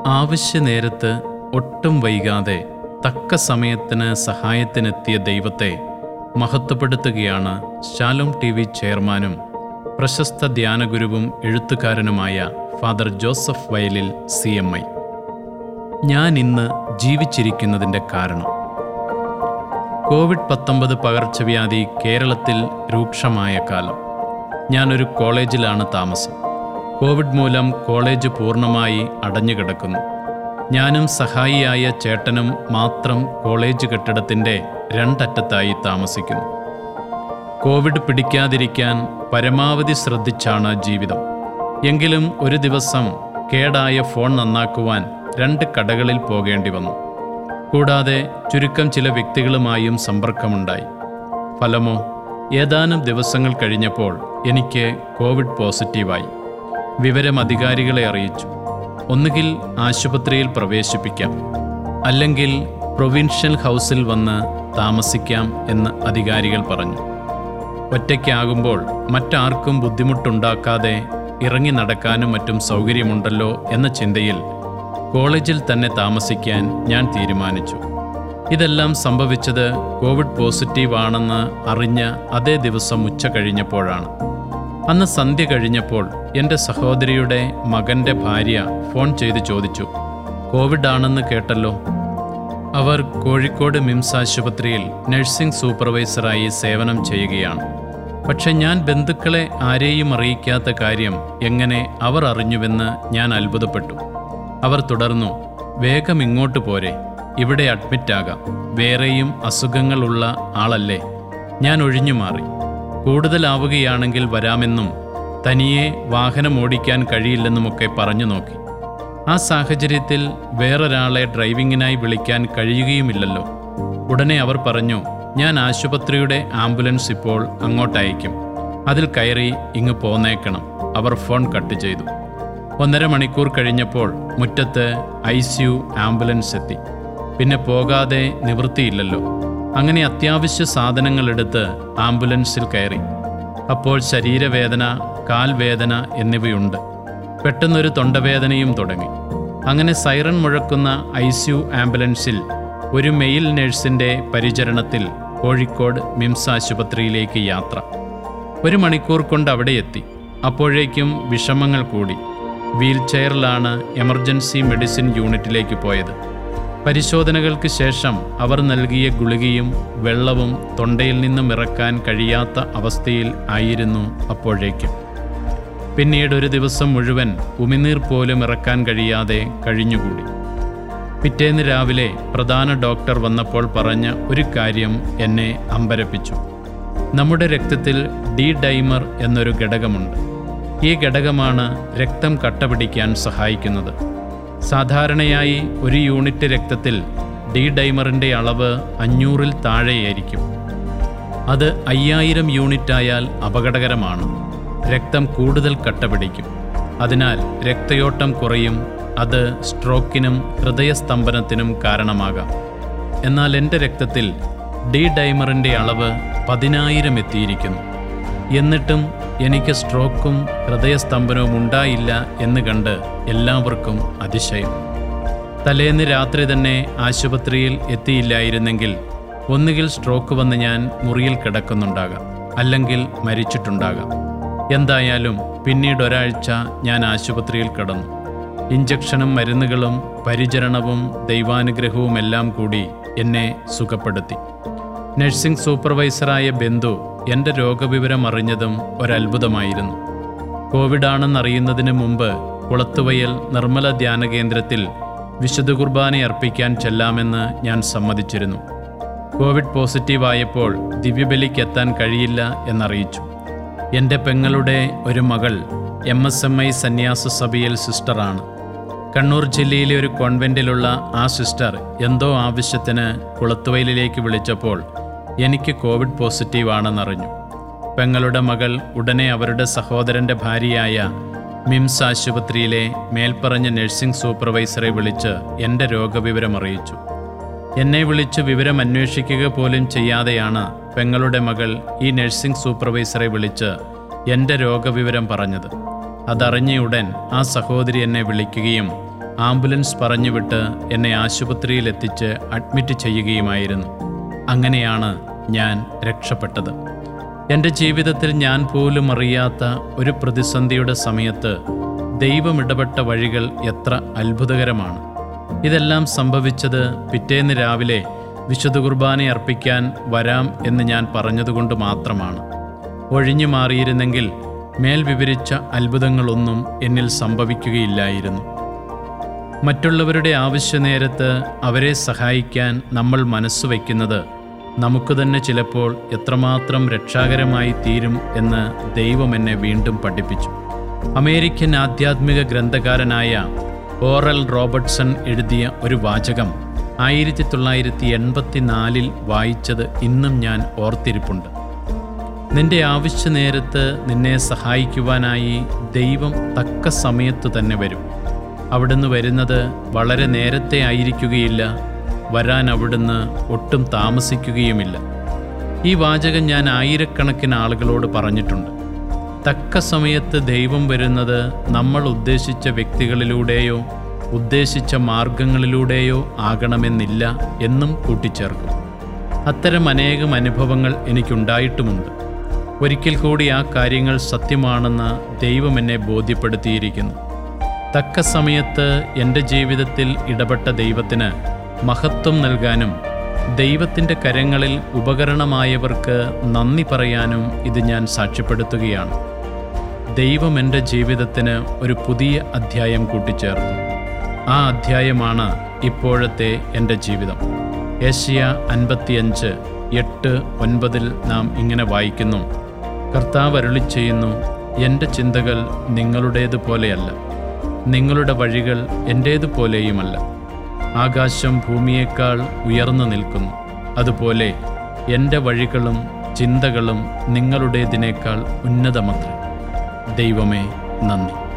ആവശ്യ നേരത്ത് ഒട്ടും വൈകാതെ തക്ക സമയത്തിന് സഹായത്തിനെത്തിയ ദൈവത്തെ മഹത്വപ്പെടുത്തുകയാണ് ശാലോം ടി വി ചെയർമാനും പ്രശസ്ത ധ്യാനഗുരുവും എഴുത്തുകാരനുമായ father Joseph Vayalil C M I ഞാൻ ഇന്ന് ജീവിച്ചിരിക്കുന്നതിൻ്റെ കാരണം കോവിഡ് പത്തൊമ്പത് പകർച്ചവ്യാധി കേരളത്തിൽ രൂക്ഷമായ കാലം ഞാനൊരു കോളേജിലാണ് താമസം കോവിഡ് മൂലം കോളേജ് പൂർണ്ണമായി അടഞ്ഞുകിടക്കുന്നു ഞാനും സഹായിയായ ചേട്ടനും മാത്രം കോളേജ് കെട്ടിടത്തിൻ്റെ രണ്ടറ്റത്തായി താമസിക്കുന്നു കോവിഡ് പിടിക്കാതിരിക്കാൻ പരമാവധി ശ്രദ്ധിച്ചാണ് ജീവിതം എങ്കിലും ഒരു ദിവസം കേടായ ഫോൺ നന്നാക്കുവാൻ രണ്ട് കടകളിൽ പോകേണ്ടി വന്നു കൂടാതെ ചുരുക്കം ചില വ്യക്തികളുമായും സമ്പർക്കമുണ്ടായി ഫലമോ ഏതാനും ദിവസങ്ങൾ കഴിഞ്ഞപ്പോൾ എനിക്ക് കോവിഡ് പോസിറ്റീവായി വിവരം അധികാരികളെ അറിയിച്ചു ഒന്നുകിൽ ആശുപത്രിയിൽ പ്രവേശിപ്പിക്കാം അല്ലെങ്കിൽ പ്രൊവിൻഷ്യൽ ഹൗസിൽ വന്ന് താമസിക്കാം എന്ന് അധികാരികൾ പറഞ്ഞു ഒറ്റയ്ക്കാകുമ്പോൾ മറ്റാർക്കും ബുദ്ധിമുട്ടുണ്ടാക്കാതെ ഇറങ്ങി നടക്കാനും മറ്റും സൗകര്യമുണ്ടല്ലോ എന്ന ചിന്തയിൽ കോളേജിൽ തന്നെ താമസിക്കാൻ ഞാൻ തീരുമാനിച്ചു ഇതെല്ലാം സംഭവിച്ചത് കോവിഡ് പോസിറ്റീവ് ആണെന്ന് അറിഞ്ഞ അതേ ദിവസം ഉച്ച കഴിഞ്ഞപ്പോഴാണ് അന്ന് സന്ധ്യ കഴിഞ്ഞപ്പോൾ എൻ്റെ സഹോദരിയുടെ മകൻ്റെ ഭാര്യ ഫോൺ ചെയ്ത് ചോദിച്ചു കോവിഡ് ആണെന്ന് കേട്ടല്ലോ അവർ കോഴിക്കോട് മിംസ് ആശുപത്രിയിൽ നഴ്സിംഗ് സൂപ്പർവൈസറായി സേവനം ചെയ്യുകയാണ് പക്ഷെ ഞാൻ ബന്ധുക്കളെ ആരെയും അറിയിക്കാത്ത കാര്യം എങ്ങനെ അവർ അറിഞ്ഞുവെന്ന് ഞാൻ അത്ഭുതപ്പെട്ടു അവർ തുടർന്നു വേഗം ഇങ്ങോട്ട് പോരെ ഇവിടെ അഡ്മിറ്റാകാം വേറെയും അസുഖങ്ങളുള്ള ആളല്ലേ ഞാൻ ഒഴിഞ്ഞു മാറി കൂടുതലാവുകയാണെങ്കിൽ വരാമെന്നും തനിയെ വാഹനം ഓടിക്കാൻ കഴിയില്ലെന്നുമൊക്കെ പറഞ്ഞു നോക്കി ആ സാഹചര്യത്തിൽ വേറൊരാളെ ഡ്രൈവിങ്ങിനായി വിളിക്കാൻ കഴിയുകയുമില്ലല്ലോ ഉടനെ അവർ പറഞ്ഞു ഞാൻ ആശുപത്രിയുടെ ആംബുലൻസ് ഇപ്പോൾ അങ്ങോട്ടയക്കും അതിൽ കയറി ഇങ്ങ് പോന്നേക്കണം അവർ ഫോൺ കട്ട് ചെയ്തു ഒന്നര മണിക്കൂർ കഴിഞ്ഞപ്പോൾ മുറ്റത്ത് ഐ സിയു ആംബുലൻസ് എത്തി പിന്നെ പോകാതെ നിവൃത്തിയില്ലല്ലോ അങ്ങനെ അത്യാവശ്യ സാധനങ്ങൾ എടുത്ത് ആംബുലൻസിൽ കയറി അപ്പോൾ ശരീരവേദന കാൽവേദന എന്നിവയുണ്ട് പെട്ടെന്നൊരു തൊണ്ടവേദനയും തുടങ്ങി അങ്ങനെ സൈറൺ മുഴക്കുന്ന ഐ സിയു ആംബുലൻസിൽ ഒരു മെയിൽ നഴ്സിൻ്റെ പരിചരണത്തിൽ കോഴിക്കോട് മിംസ് ആശുപത്രിയിലേക്ക് യാത്ര ഒരു മണിക്കൂർ കൊണ്ട് അവിടെ എത്തി അപ്പോഴേക്കും വിഷമങ്ങൾ കൂടി വീൽ ചെയറിലാണ് എമർജൻസി മെഡിസിൻ യൂണിറ്റിലേക്ക് പോയത് പരിശോധനകൾക്ക് ശേഷം അവർ നൽകിയ ഗുളികയും വെള്ളവും തൊണ്ടയിൽ നിന്നും ഇറക്കാൻ കഴിയാത്ത അവസ്ഥയിൽ ആയിരുന്നു അപ്പോഴേക്കും പിന്നീട് ഒരു ദിവസം മുഴുവൻ ഉമിനീർ പോലും ഇറക്കാൻ കഴിയാതെ കഴിഞ്ഞുകൂടി പിറ്റേന്ന് രാവിലെ പ്രധാന ഡോക്ടർ വന്നപ്പോൾ പറഞ്ഞ ഒരു കാര്യം എന്നെ അമ്പരപ്പിച്ചു നമ്മുടെ രക്തത്തിൽ ഡി ഡൈമർ എന്നൊരു ഘടകമുണ്ട് ഈ ഘടകമാണ് രക്തം കട്ടപിടിക്കാൻ സഹായിക്കുന്നത് സാധാരണയായി ഒരു യൂണിറ്റ് രക്തത്തിൽ ഡി ഡൈമറിൻ്റെ അളവ് അഞ്ഞൂറിൽ താഴെയായിരിക്കും അത് അയ്യായിരം യൂണിറ്റ് ആയാൽ അപകടകരമാണ് രക്തം കൂടുതൽ കട്ടപിടിക്കും അതിനാൽ രക്തയോട്ടം കുറയും അത് സ്ട്രോക്കിനും ഹൃദയസ്തംഭനത്തിനും കാരണമാകാം എന്നാൽ എൻ്റെ രക്തത്തിൽ ഡി ഡൈമറിൻ്റെ അളവ് പതിനായിരം എത്തിയിരിക്കുന്നു എന്നിട്ടും എനിക്ക് സ്ട്രോക്കും ഹൃദയസ്തംഭനവും ഉണ്ടായില്ല എന്ന് കണ്ട് എല്ലാവർക്കും അതിശയം തലേന്ന് രാത്രി തന്നെ ആശുപത്രിയിൽ എത്തിയില്ലായിരുന്നെങ്കിൽ ഒന്നുകിൽ സ്ട്രോക്ക് വന്ന് ഞാൻ മുറിയിൽ കിടക്കുന്നുണ്ടാകാം അല്ലെങ്കിൽ മരിച്ചിട്ടുണ്ടാകാം എന്തായാലും പിന്നീട് ഒരാഴ്ച ഞാൻ ആശുപത്രിയിൽ കിടന്നു ഇഞ്ചക്ഷനും മരുന്നുകളും പരിചരണവും ദൈവാനുഗ്രഹവും എല്ലാം കൂടി എന്നെ സുഖപ്പെടുത്തി നഴ്സിംഗ് സൂപ്പർവൈസറായ ബന്ധു എൻ്റെ രോഗവിവരം അറിഞ്ഞതും ഒരത്ഭുതമായിരുന്നു കോവിഡ് ആണെന്നറിയുന്നതിന് മുമ്പ് കുളത്തുവയൽ നിർമ്മല ധ്യാന കേന്ദ്രത്തിൽ വിശുദ്ധ കുർബാന അർപ്പിക്കാൻ ചെല്ലാമെന്ന് ഞാൻ സമ്മതിച്ചിരുന്നു കോവിഡ് പോസിറ്റീവായപ്പോൾ ദിവ്യബലിക്ക് എത്താൻ കഴിയില്ല എന്നറിയിച്ചു എൻ്റെ പെങ്ങളുടെ ഒരു മകൾ എം എസ് എം ഐ സന്യാസ സഭയിൽ സിസ്റ്ററാണ് കണ്ണൂർ ജില്ലയിലെ ഒരു കോൺവെൻറ്റിലുള്ള ആ സിസ്റ്റർ എന്തോ ആവശ്യത്തിന് കുളത്തുവയലിലേക്ക് വിളിച്ചപ്പോൾ എനിക്ക് കോവിഡ് പോസിറ്റീവ് ആണെന്നറിഞ്ഞു പെങ്ങളുടെ മകൾ ഉടനെ അവരുടെ സഹോദരൻ്റെ ഭാര്യയായ മിംസ് ആശുപത്രിയിലെ മേൽപ്പറഞ്ഞ നഴ്സിംഗ് സൂപ്പർവൈസറെ വിളിച്ച് എൻ്റെ രോഗവിവരം അറിയിച്ചു എന്നെ വിളിച്ച് വിവരം അന്വേഷിക്കുക പോലും ചെയ്യാതെയാണ് പെങ്ങളുടെ മകൾ ഈ നഴ്സിംഗ് സൂപ്പർവൈസറെ വിളിച്ച് എൻ്റെ രോഗവിവരം പറഞ്ഞത് അതറിഞ്ഞ ഉടൻ ആ സഹോദരി എന്നെ വിളിക്കുകയും ആംബുലൻസ് പറഞ്ഞുവിട്ട് എന്നെ ആശുപത്രിയിൽ എത്തിച്ച് അഡ്മിറ്റ് ചെയ്യുകയുമായിരുന്നു അങ്ങനെയാണ് ഞാൻ രക്ഷപ്പെട്ടത് എൻ്റെ ജീവിതത്തിൽ ഞാൻ പോലും അറിയാത്ത ഒരു പ്രതിസന്ധിയുടെ സമയത്ത് ദൈവം ഇടപെട്ട വഴികൾ എത്ര അത്ഭുതകരമാണ് ഇതെല്ലാം സംഭവിച്ചത് പിറ്റേന്ന് രാവിലെ വിശുദ്ധ കുർബാന അർപ്പിക്കാൻ വരാം എന്ന് ഞാൻ പറഞ്ഞതുകൊണ്ട് മാത്രമാണ് ഒഴിഞ്ഞു മാറിയിരുന്നെങ്കിൽ മേൽ വിവരിച്ച അത്ഭുതങ്ങളൊന്നും എന്നിൽ സംഭവിക്കുകയില്ലായിരുന്നു മറ്റുള്ളവരുടെ ആവശ്യനേരത്ത് അവരെ സഹായിക്കാൻ നമ്മൾ മനസ്സ് വയ്ക്കുന്നത് നമുക്ക് തന്നെ ചിലപ്പോൾ എത്രമാത്രം രക്ഷാകരമായി തീരും എന്ന് ദൈവം എന്നെ വീണ്ടും പഠിപ്പിച്ചു അമേരിക്കൻ ആധ്യാത്മിക ഗ്രന്ഥകാരനായ ഓറൽ റോബർട്ട്സൺ എഴുതിയ ഒരു വാചകം ആയിരത്തി തൊള്ളായിരത്തി എൺപത്തിനാലിൽ വായിച്ചത് ഇന്നും ഞാൻ ഓർത്തിരിപ്പുണ്ട് നിന്റെ ആവശ്യനേരത്ത് നിന്നെ സഹായിക്കുവാനായി ദൈവം തക്ക സമയത്തു തന്നെ വരും അവിടുന്ന് വരുന്നത് വളരെ നേരത്തെ ആയിരിക്കുകയില്ല വരാൻ അവിടുന്ന് ഒട്ടും താമസിക്കുകയുമില്ല ഈ വാചകം ഞാൻ ആയിരക്കണക്കിന് ആളുകളോട് പറഞ്ഞിട്ടുണ്ട് തക്ക സമയത്ത് ദൈവം വരുന്നത് നമ്മൾ ഉദ്ദേശിച്ച വ്യക്തികളിലൂടെയോ ഉദ്ദേശിച്ച മാർഗങ്ങളിലൂടെയോ ആകണമെന്നില്ല എന്നും കൂട്ടിച്ചേർക്കും അത്തരം അനേകം അനുഭവങ്ങൾ എനിക്കുണ്ടായിട്ടുമുണ്ട് ഒരിക്കൽ കൂടി ആ കാര്യങ്ങൾ സത്യമാണെന്ന് ദൈവം എന്നെ ബോധ്യപ്പെടുത്തിയിരിക്കുന്നു തക്ക സമയത്ത് എൻ്റെ ജീവിതത്തിൽ ഇടപെട്ട ദൈവത്തിന് മഹത്വം നൽകാനും ദൈവത്തിൻ്റെ കരങ്ങളിൽ ഉപകരണമായവർക്ക് നന്ദി പറയാനും ഇത് ഞാൻ സാക്ഷ്യപ്പെടുത്തുകയാണ് ദൈവം എൻ്റെ ജീവിതത്തിന് ഒരു പുതിയ അധ്യായം കൂട്ടിച്ചേർത്തു ആ അധ്യായമാണ് ഇപ്പോഴത്തെ എൻ്റെ ജീവിതം ഏഷ്യ അൻപത്തിയഞ്ച് എട്ട് ഒൻപതിൽ നാം ഇങ്ങനെ വായിക്കുന്നു കർത്താവ് അരുളി ചെയ്യുന്നു എൻ്റെ ചിന്തകൾ നിങ്ങളുടേതുപോലെയല്ല നിങ്ങളുടെ വഴികൾ എൻ്റേതുപോലെയുമല്ല ആകാശം ഭൂമിയേക്കാൾ ഉയർന്നു നിൽക്കുന്നു അതുപോലെ എൻ്റെ വഴികളും ചിന്തകളും നിങ്ങളുടേതിനേക്കാൾ ഉന്നതമത്രേ ദൈവമേ നന്ദി